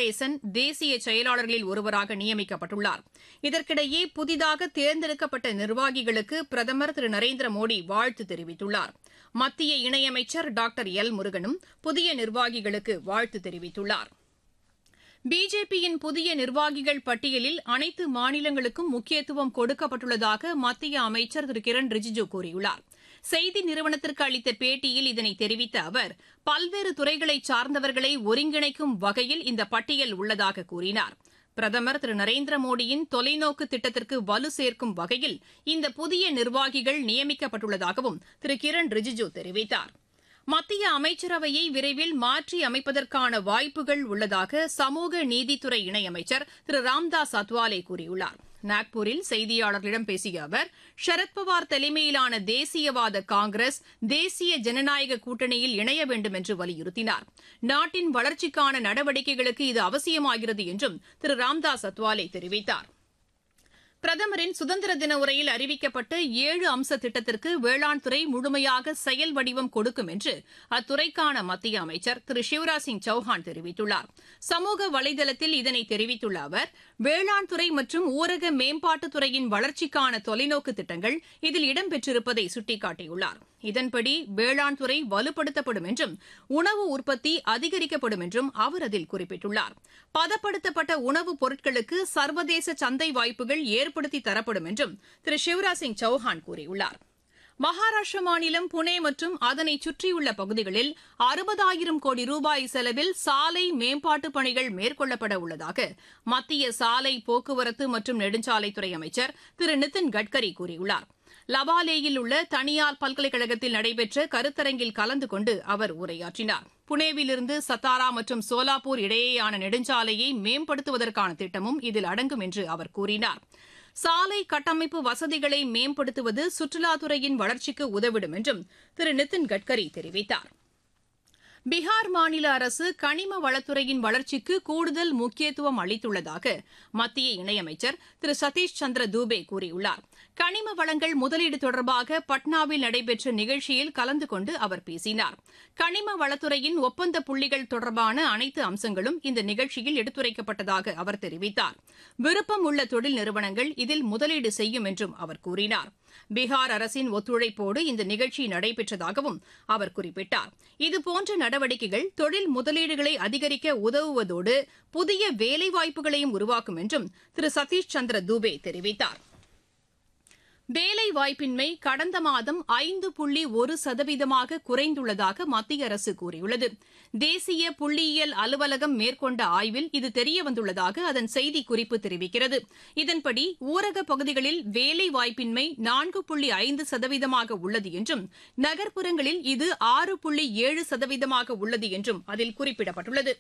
வெங்கடேசன் தேசிய செயலாளர்களில் ஒருவராக நியமிக்கப்பட்டுள்ளார் இதற்கிடையே புதிதாக தேர்ந்தெடுக்கப்பட்ட நிர்வாகிகளுக்கு பிரதமர் திரு நரேந்திர மோடி வாழ்த்து தெரிவித்துள்ளார் மத்திய இணையமைச்சர் டாக்டர் எல் முருகனும் புதிய நிர்வாகிகளுக்கு வாழ்த்து தெரிவித்துள்ளார் பிஜேபியின் புதிய நிர்வாகிகள் பட்டியலில் அனைத்து மாநிலங்களுக்கும் முக்கியத்துவம் கொடுக்கப்பட்டுள்ளதாக மத்திய அமைச்சர் திரு கிரண் ரிஜிஜு கூறியுள்ளார் செய்தி நிறுவனத்திற்கு அளித்த பேட்டியில் இதனை தெரிவித்த அவர் பல்வேறு துறைகளை சார்ந்தவர்களை ஒருங்கிணைக்கும் வகையில் இந்த பட்டியல் உள்ளதாக கூறினார் பிரதமர் திரு நரேந்திர மோடியின் தொலைநோக்கு திட்டத்திற்கு வலு சேர்க்கும் வகையில் இந்த புதிய நிர்வாகிகள் நியமிக்கப்பட்டுள்ளதாகவும் திரு கிரண் ரிஜிஜு தெரிவித்தார் மத்திய அமைச்சரவையை விரைவில் மாற்றி அமைப்பதற்கான வாய்ப்புகள் உள்ளதாக சமூக நீதித்துறை இணையமைச்சர் திரு ராம்தாஸ் அத்வாலே கூறியுள்ளார் நாக்பூரில் செய்தியாளர்களிடம் பேசிய அவர் சரத்பவார் தலைமையிலான தேசியவாத காங்கிரஸ் தேசிய ஜனநாயக கூட்டணியில் இணைய வேண்டும் என்று வலியுறுத்தினார் நாட்டின் வளர்ச்சிக்கான நடவடிக்கைகளுக்கு இது அவசியமாகிறது என்றும் திரு ராம்தாஸ் அத்வாலே தெரிவித்தார் பிரதமரின் சுதந்திர தின உரையில் அறிவிக்கப்பட்ட ஏழு அம்ச திட்டத்திற்கு வேளாண் துறை முழுமையாக செயல் வடிவம் கொடுக்கும் என்று அத்துறைக்கான மத்திய அமைச்சர் திரு சிவராஜ் சிங் சௌஹான் தெரிவித்துள்ளார் சமூக வலைதளத்தில் இதனை தெரிவித்துள்ள அவர் வேளாண் துறை மற்றும் ஊரக மேம்பாட்டுத் துறையின் வளர்ச்சிக்கான தொலைநோக்கு திட்டங்கள் இதில் இடம்பெற்றிருப்பதை சுட்டிக்காட்டியுள்ளார் இதன்படி வேளாண் துறை வலுப்படுத்தப்படும் என்றும் உணவு உற்பத்தி அதிகரிக்கப்படும் என்றும் அவர் அதில் குறிப்பிட்டுள்ளார் பதப்படுத்தப்பட்ட உணவுப் பொருட்களுக்கு சர்வதேச சந்தை வாய்ப்புகள் ஏற்படுத்தி தரப்படும் என்றும் திரு சிவராஜ் சிங் சௌஹான் கூறியுள்ளார் மகாராஷ்டிர மாநிலம் புனே மற்றும் அதனை சுற்றியுள்ள பகுதிகளில் அறுபதாயிரம் கோடி ரூபாய் செலவில் சாலை மேம்பாட்டுப் பணிகள் மேற்கொள்ளப்பட உள்ளதாக மத்திய சாலை போக்குவரத்து மற்றும் நெடுஞ்சாலைத்துறை அமைச்சர் திரு நிதின் கட்கரி கூறியுள்ளார் லவாலேயில் உள்ள தனியார் பல்கலைக்கழகத்தில் நடைபெற்ற கருத்தரங்கில் கலந்து கொண்டு அவர் உரையாற்றினார் புனேவிலிருந்து சத்தாரா மற்றும் சோலாப்பூர் இடையேயான நெடுஞ்சாலையை மேம்படுத்துவதற்கான திட்டமும் இதில் அடங்கும் என்று அவர் கூறினார் சாலை கட்டமைப்பு வசதிகளை மேம்படுத்துவது சுற்றுலாத்துறையின் வளர்ச்சிக்கு உதவிடும் என்றும் திரு நிதின் கட்கரி தெரிவித்தார் பீகார் மாநில அரசு கனிம வளத்துறையின் வளர்ச்சிக்கு கூடுதல் முக்கியத்துவம் அளித்துள்ளதாக மத்திய இணையமைச்சர் திரு சதீஷ் சந்திர தூபே கூறியுள்ளார் கனிம வளங்கள் முதலீடு தொடர்பாக பட்னாவில் நடைபெற்ற நிகழ்ச்சியில் கலந்து கொண்டு அவர் பேசினார் கனிம வளத்துறையின் ஒப்பந்த புள்ளிகள் தொடர்பான அனைத்து அம்சங்களும் இந்த நிகழ்ச்சியில் எடுத்துரைக்கப்பட்டதாக அவர் தெரிவித்தார் விருப்பம் உள்ள தொழில் நிறுவனங்கள் இதில் முதலீடு செய்யும் என்றும் அவர் கூறினார் பீகார் அரசின் ஒத்துழைப்போடு இந்த நிகழ்ச்சி நடைபெற்றதாகவும் அவர் குறிப்பிட்டார் இதுபோன்ற நடவடிக்கைகள் தொழில் முதலீடுகளை அதிகரிக்க உதவுவதோடு புதிய வேலைவாய்ப்புகளையும் உருவாக்கும் என்றும் திரு சதீஷ் சந்திர தூபே தெரிவித்தார் வேலைவாய்ப்பின்மை கடந்த மாதம் ஐந்து புள்ளி ஒரு சதவீதமாக குறைந்துள்ளதாக மத்திய அரசு கூறியுள்ளது தேசிய புள்ளியியல் அலுவலகம் மேற்கொண்ட ஆய்வில் இது தெரியவந்துள்ளதாக அதன் செய்திக்குறிப்பு தெரிவிக்கிறது இதன்படி ஊரக பகுதிகளில் வேலைவாய்ப்பின்மை நான்கு புள்ளி ஐந்து சதவீதமாக உள்ளது என்றும் நகர்ப்புறங்களில் இது ஆறு புள்ளி ஏழு சதவீதமாக உள்ளது என்றும் அதில் குறிப்பிடப்பட்டுள்ளது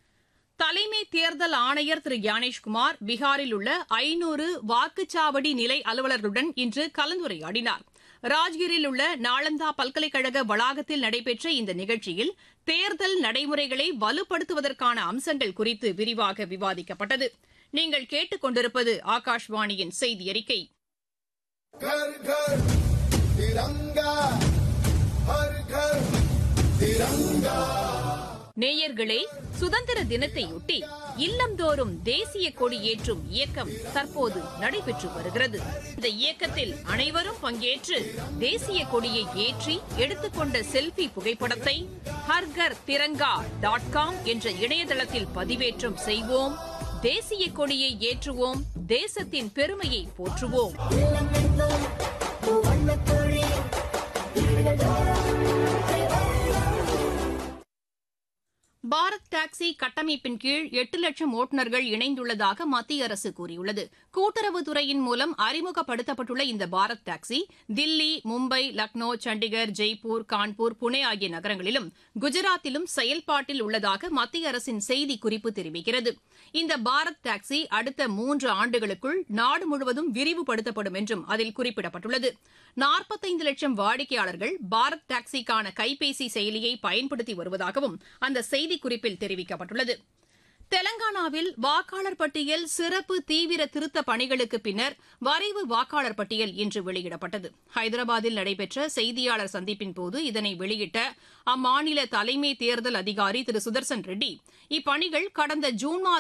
தலைமை தேர்தல் ஆணையர் திரு ஞானேஷ்குமார் பீகாரில் உள்ள ஐநூறு வாக்குச்சாவடி நிலை அலுவலர்களுடன் இன்று கலந்துரையாடினார் ராஜ்கிரில் உள்ள நாளந்தா பல்கலைக்கழக வளாகத்தில் நடைபெற்ற இந்த நிகழ்ச்சியில் தேர்தல் நடைமுறைகளை வலுப்படுத்துவதற்கான அம்சங்கள் குறித்து விரிவாக விவாதிக்கப்பட்டது நீங்கள் கேட்டுக் கொண்டிருப்பது ஆகாஷ்வாணியின் செய்தி அறிக்கை घर घर तिरंगा हर घर तिरंगा நேயர்களே சுதந்திர தினத்தையொட்டி இல்லந்தோறும் தேசிய கொடி ஏற்றும் இயக்கம் தற்போது நடைபெற்று வருகிறது இந்த இயக்கத்தில் அனைவரும் பங்கேற்று தேசிய கொடியை ஏற்றி எடுத்துக்கொண்ட செல்பி புகைப்படத்தை ஹர்கர் திரங்கா டாட் காம் என்ற இணையதளத்தில் பதிவேற்றம் செய்வோம் தேசிய கொடியை ஏற்றுவோம் தேசத்தின் பெருமையை போற்றுவோம் பாரத் டாக்ஸி கட்டமைப்பின் கீழ் எட்டு லட்சம் ஓட்டுநர்கள் இணைந்துள்ளதாக மத்திய அரசு கூறியுள்ளது கூட்டுறவுத்துறையின் மூலம் அறிமுகப்படுத்தப்பட்டுள்ள இந்த பாரத் டாக்ஸி தில்லி மும்பை லக்னோ சண்டிகர் ஜெய்ப்பூர் கான்பூர் புனே ஆகிய நகரங்களிலும் குஜராத்திலும் செயல்பாட்டில் உள்ளதாக மத்திய அரசின் செய்திக்குறிப்பு தெரிவிக்கிறது இந்த பாரத் டாக்ஸி அடுத்த மூன்று ஆண்டுகளுக்குள் நாடு முழுவதும் விரிவுபடுத்தப்படும் என்றும் அதில் குறிப்பிடப்பட்டுள்ளது நாற்பத்தைந்து லட்சம் வாடிக்கையாளர்கள் பாரத் டாக்ஸிக்கான கைபேசி செயலியை பயன்படுத்தி வருவதாகவும் அந்த செய்திக்குறிப்பில் தெரிவிக்கப்பட்டுள்ளது தெலங்கானாவில் வாக்காளர் பட்டியல் சிறப்பு தீவிர திருத்த பணிகளுக்கு பின்னர் வரைவு வாக்காளர் பட்டியல் இன்று வெளியிடப்பட்டது ஹைதராபாத்தில் நடைபெற்ற செய்தியாளர் சந்திப்பின் போது இதனை வெளியிட்ட அம்மாநில தலைமை தேர்தல் அதிகாரி திரு சுதர்சன் ரெட்டி இப்பணிகள் கடந்த ஜூன் மாதம்